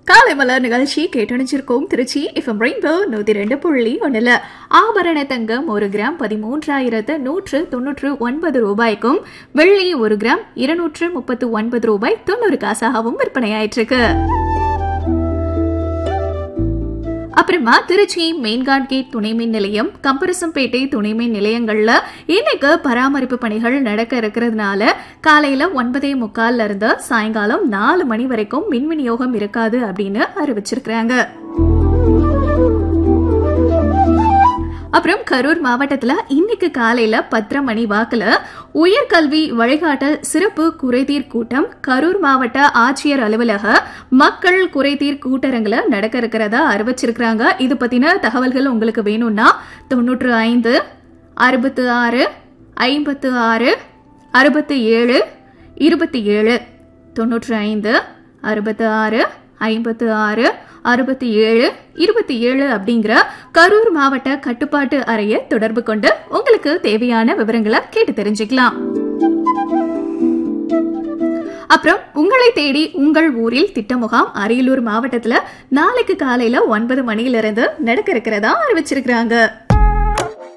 காலை மலர் நிகழ்ச்சி கேட்டணிச்சிருக்கோம் Trichy FM rainbow நூத்தி ரெண்டு புள்ளி ஒண்ணுல ஆபரண தங்கம் ஒரு கிராம் பதிமூன்றாயிரத்து நூற்று தொன்னூற்று ஒன்பது ரூபாய்க்கும் வெள்ளி ஒரு கிராம் இருநூற்று முப்பத்து ஒன்பது ரூபாய் தொண்ணூறு காசாகவும் விற்பனையாயிட்டிருக்கு அப்புறமா திருச்சி மெயின்காட் கேட் துணை மின் நிலையம் கம்பரசம்பேட்டை துணை மின் நிலையங்கள்ல இன்னைக்கு பராமரிப்பு பணிகள் நடக்க இருக்கிறதுனால காலையில ஒன்பதே முக்கால்ல இருந்து சாயங்காலம் நாலு மணி வரைக்கும் மின் விநியோகம் இருக்காது அப்படின்னு அறிவிச்சிருக்கிறாங்க அப்புறம் கரூர் மாவட்டத்துல இன்னைக்கு காலையில பத்தரை மணி வாக்குல உயர்கல்வி வழிகாட்டல் சிறப்பு குறைதீர் கூட்டம் கரூர் மாவட்ட ஆட்சியர் அலுவலக மக்கள் குறைதீர் கூட்டரங்குல நடக்க இருக்கிறதா அறிவிச்சிருக்கிறாங்க இது பத்தின தகவல்கள் உங்களுக்கு வேணும்னா தொண்ணூற்று ஐந்து அறுபத்து ஆறு ஐம்பத்து ஆறு அறுபத்தி ஏழு இருபத்தி ஏழு தொண்ணூற்று ஐந்து அறுபத்து ஆறு ஐம்பத்து ஆறு அறுபத்தி ஏழு இருபத்தி ஏழு அப்படிங்கிற கரூர் மாவட்ட கட்டுப்பாட்டு அறையை தொடர்பு கொண்டு உங்களுக்கு தேவையான விவரங்களை கேட்டு தெரிஞ்சுக்கலாம் அப்புறம் உங்களை தேடி உங்கள் ஊரில் திட்ட முகாம் அரியலூர் மாவட்டத்துல நாளைக்கு காலையில ஒன்பது மணியிலிருந்து நடக்க இருக்கிறதா அறிவிச்சிருக்கிறாங்க